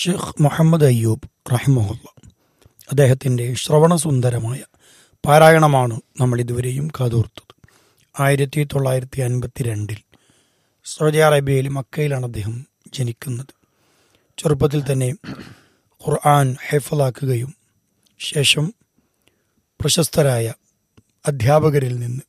ഷെയ്ഖ് മുഹമ്മദ് അയ്യൂബ് റഹിമഹുല്ല അദ്ദേഹത്തിൻ്റെ ശ്രവണസുന്ദരമായ പാരായണമാണ് നമ്മൾ ഇതുവരെയും കാതോർത്തത് ആയിരത്തി തൊള്ളായിരത്തി അൻപത്തി രണ്ടിൽ സൗദി അറേബ്യയിൽ മക്കയിലാണ് അദ്ദേഹം ജനിക്കുന്നത് ചെറുപ്പത്തിൽ തന്നെ ഖുർആൻ ഹെഫലാക്കുകയും ശേഷം പ്രശസ്തരായ അധ്യാപകരിൽ നിന്ന്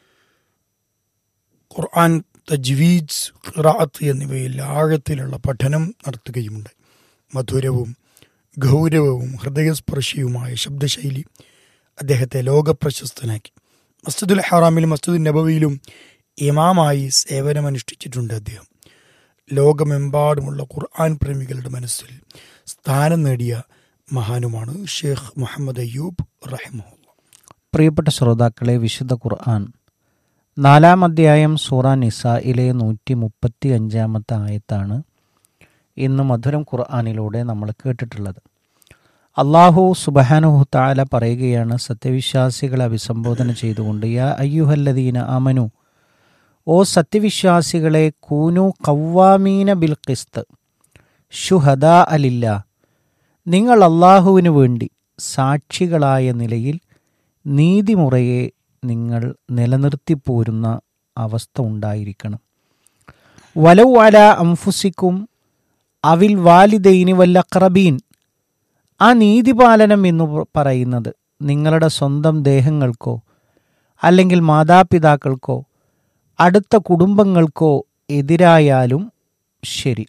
ഖുർആൻ തജ്വീദ് ഖിറാത്ത് എന്നിവയിൽ ആഴത്തിലുള്ള പഠനം നടത്തുകയുമുണ്ട് മധുരവും ഗൗരവവും ഹൃദയസ്പർശിയുമായ ശബ്ദശൈലി അദ്ദേഹത്തെ ലോകപ്രശസ്തനാക്കി മസ്ജിദുൽ ഹറാമിലും മസ്ജിദുൽ നബവിയിലും ഇമാമായി സേവനമനുഷ്ഠിച്ചിട്ടുണ്ട് അദ്ദേഹം ലോകമെമ്പാടുമുള്ള ഖുർആൻ പ്രേമികളുടെ മനസ്സിൽ സ്ഥാനം നേടിയ മഹാനുമാണ് ഷെയ്ഖ് മുഹമ്മദ് അയ്യൂബ് റഹിമഹുല്ല പ്രിയപ്പെട്ട ശ്രോതാക്കളെ വിശുദ്ധ ഖുർആൻ നാലാം അധ്യായം സൂറ നിസായിലെ നൂറ്റി മുപ്പത്തി അഞ്ചാമത്തെ ആയത്താണ് ഇന്ന് മധുരം ഖുർആാനിലൂടെ നമ്മൾ കേട്ടിട്ടുള്ളത് അള്ളാഹു സുബഹാനുഹു താല പറയുകയാണ് സത്യവിശ്വാസികളെ അഭിസംബോധന ചെയ്തുകൊണ്ട് യാ അയ്യുഹല്ലദീന അമനു ഓ സത്യവിശ്വാസികളെ കൂനു കവ്വാമീന ബിൽ ഖിസ്ത് ഷുഹദ അലില്ല നിങ്ങൾ അള്ളാഹുവിനു വേണ്ടി സാക്ഷികളായ നിലയിൽ നീതിമുറയെ നിങ്ങൾ നിലനിർത്തിപ്പോരുന്ന അവസ്ഥ ഉണ്ടായിരിക്കണം വലൗ അല അംഫുസിക്കും അവിൽ വാലിദൈനി വല്ലക്രബീൻ ആ നീതിപാലനം എന്ന് പറയുന്നത് നിങ്ങളുടെ സ്വന്തം ദേഹങ്ങൾക്കോ അല്ലെങ്കിൽ മാതാപിതാക്കൾക്കോ അടുത്ത കുടുംബങ്ങൾക്കോ എതിരായാലും ശരി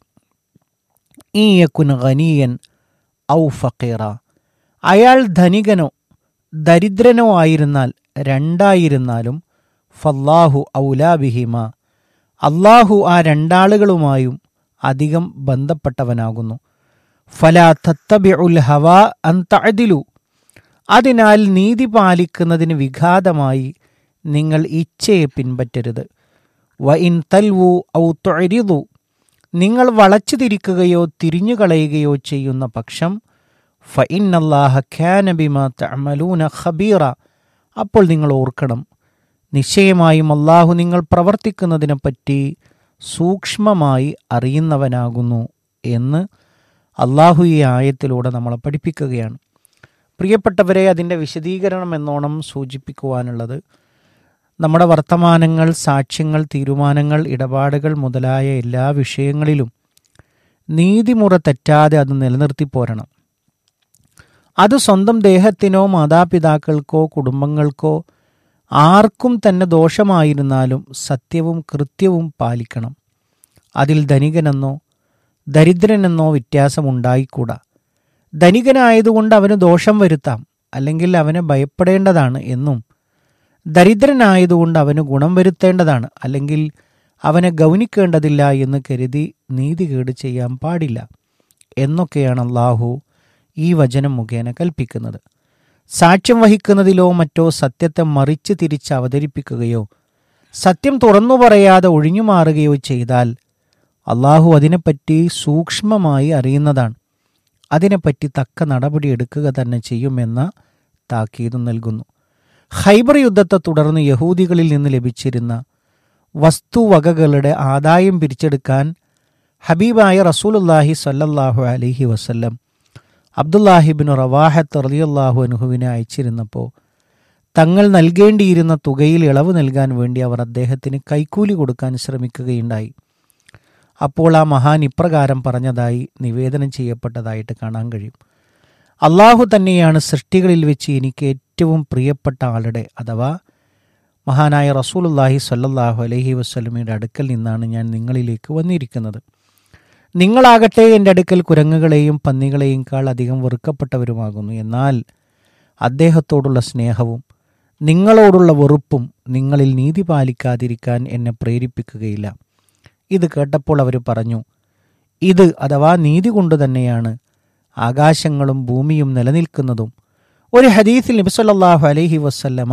ഈ യക്കുൻ ഖനീയൻ ഔ ഫക്കീറ അയാൾ ധനികനോ ദരിദ്രനോ ആയിരുന്നാൽ രണ്ടായിരുന്നാലും ഫല്ലാഹു ഔലാബിഹിമ അള്ളാഹു ആ രണ്ടാളുകളുമായും അധികം ബന്ധപ്പെട്ടവനാകുന്നു ഫല തത്തബിഉൽ ഹവ അൻ തഅദിലു അതിനാൽ നീതി പാലിക്കുന്നതിന് വിഘാതമായി നിങ്ങൾ ഇച്ഛയെ പിൻപറ്റരുത് വ ഇൻ തൽവു ഔ തൊഴിരിതു നിങ്ങൾ വളച്ചു തിരിക്കുകയോ തിരിഞ്ഞുകളയുകയോ ചെയ്യുന്ന പക്ഷം ഫ ഇന്നല്ലാഹ ഖാനബിമ തഅമലൂന ഖബീറ അപ്പോൾ നിങ്ങൾ ഓർക്കണം നിശ്ചയമായും അള്ളാഹു നിങ്ങൾ പ്രവർത്തിക്കുന്നതിനെപ്പറ്റി സൂക്ഷ്മമായി അറിയുന്നവനാകുന്നു എന്ന് അള്ളാഹു ഈ ആയത്തിലൂടെ നമ്മളെ പഠിപ്പിക്കുകയാണ് പ്രിയപ്പെട്ടവരെ അതിൻ്റെ വിശദീകരണം എന്നോണം സൂചിപ്പിക്കുവാനുള്ളത് നമ്മുടെ വർത്തമാനങ്ങൾ സാക്ഷ്യങ്ങൾ തീരുമാനങ്ങൾ ഇടപാടുകൾ മുതലായ എല്ലാ വിഷയങ്ങളിലും നീതിമുറ തെറ്റാതെ അത് നിലനിർത്തി പോരണം അത് സ്വന്തം ദേഹത്തിനോ മാതാപിതാക്കൾക്കോ കുടുംബങ്ങൾക്കോ ആർക്കും തന്നെ ദോഷമായിരുന്നാലും സത്യവും കൃത്യവും പാലിക്കണം അതിൽ ധനികനെന്നോ ദരിദ്രനെന്നോ വ്യത്യാസമുണ്ടായിക്കൂടാ ധനികനായതുകൊണ്ട് അവന് ദോഷം വരുത്താം അല്ലെങ്കിൽ അവനെ ഭയപ്പെടേണ്ടതാണ് എന്നും ദരിദ്രനായതുകൊണ്ട് അവന് ഗുണം വരുത്തേണ്ടതാണ് അല്ലെങ്കിൽ അവനെ ഗൗനിക്കേണ്ടതില്ല എന്ന് കരുതി നീതികേട് ചെയ്യാൻ പാടില്ല എന്നൊക്കെയാണ് അള്ളാഹു ഈ വചനം മുഖേന കൽപ്പിക്കുന്നത് സാക്ഷ്യം വഹിക്കുന്നതിലോ മറ്റോ സത്യത്തെ മറിച്ച് തിരിച്ച് അവതരിപ്പിക്കുകയോ സത്യം തുറന്നു പറയാതെ ഒഴിഞ്ഞു മാറുകയോ ചെയ്താൽ അള്ളാഹു അതിനെപ്പറ്റി സൂക്ഷ്മമായി അറിയുന്നതാണ് അതിനെപ്പറ്റി തക്ക നടപടിയെടുക്കുക തന്നെ ചെയ്യുമെന്ന താക്കീത് നൽകുന്നു ഹൈബർ യുദ്ധത്തെ തുടർന്ന് യഹൂദികളിൽ നിന്ന് ലഭിച്ചിരുന്ന വസ്തുവകകളുടെ ആദായം പിരിച്ചെടുക്കാൻ ഹബീബായ റസൂലുല്ലാഹി സല്ലല്ലാഹു അലൈഹി വസല്ലം അബ്ദുല്ലാഹിബിൻ റവാഹത്ത് റലിയല്ലാഹു അനുഹുവിനെ അയച്ചിരുന്നപ്പോൾ തങ്ങൾ നൽകേണ്ടിയിരുന്ന തുകയിൽ ഇളവ് നൽകാൻ വേണ്ടി അവർ അദ്ദേഹത്തിന് കൈക്കൂലി കൊടുക്കാൻ ശ്രമിക്കുകയുണ്ടായി അപ്പോൾ ആ മഹാൻ ഇപ്രകാരം പറഞ്ഞതായി നിവേദനം ചെയ്യപ്പെട്ടതായിട്ട് കാണാൻ കഴിയും അള്ളാഹു തന്നെയാണ് സൃഷ്ടികളിൽ വെച്ച് എനിക്ക് ഏറ്റവും പ്രിയപ്പെട്ട ആളുടെ അഥവാ മഹാനായ റസൂലുല്ലാഹി സല്ലല്ലാഹു അലൈഹി വസ്ലമയുടെ അടുക്കൽ നിന്നാണ് ഞാൻ നിങ്ങളിലേക്ക് വന്നിരിക്കുന്നത് നിങ്ങളാകട്ടെ എൻ്റെ അടുക്കൽ കുരങ്ങുകളെയും പന്നികളെയും കാൾ അധികം വെറുക്കപ്പെട്ടവരുമാകുന്നു എന്നാൽ അദ്ദേഹത്തോടുള്ള സ്നേഹവും നിങ്ങളോടുള്ള വെറുപ്പും നിങ്ങളിൽ നീതി പാലിക്കാതിരിക്കാൻ എന്നെ പ്രേരിപ്പിക്കുകയില്ല ഇത് കേട്ടപ്പോൾ അവർ പറഞ്ഞു ഇത് അഥവാ നീതി കൊണ്ട് തന്നെയാണ് ആകാശങ്ങളും ഭൂമിയും നിലനിൽക്കുന്നതും ഒരു ഹദീസിൽ നബിസല്ലാഹു അലൈഹി വസ്ല്ലമ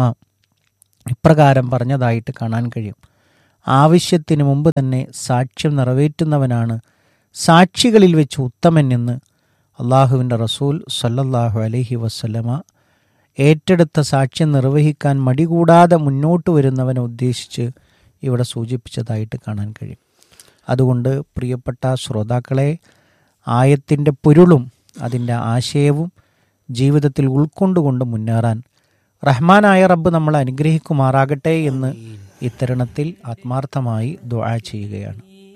ഇപ്രകാരം പറഞ്ഞതായിട്ട് കാണാൻ കഴിയും ആവശ്യത്തിന് മുമ്പ് തന്നെ സാക്ഷ്യം നിറവേറ്റുന്നവനാണ് സാക്ഷികളിൽ വെച്ച് ഉത്തമൻ എന്ന് അള്ളാഹുവിൻ്റെ റസൂൽ സല്ലല്ലാഹു അലൈഹി വസ്ലമ ഏറ്റെടുത്ത സാക്ഷ്യം നിർവഹിക്കാൻ മടികൂടാതെ മുന്നോട്ട് വരുന്നവനെ ഉദ്ദേശിച്ച് ഇവിടെ സൂചിപ്പിച്ചതായിട്ട് കാണാൻ കഴിയും അതുകൊണ്ട് പ്രിയപ്പെട്ട ശ്രോതാക്കളെ ആയത്തിൻ്റെ പൊരുളും അതിൻ്റെ ആശയവും ജീവിതത്തിൽ ഉൾക്കൊണ്ടുകൊണ്ട് മുന്നേറാൻ റഹ്മാനായ റബ്ബ് നമ്മളെ അനുഗ്രഹിക്കുമാറാകട്ടെ എന്ന് ഇത്തരുണത്തിൽ ആത്മാർത്ഥമായി ദുആ ചെയ്യുകയാണ്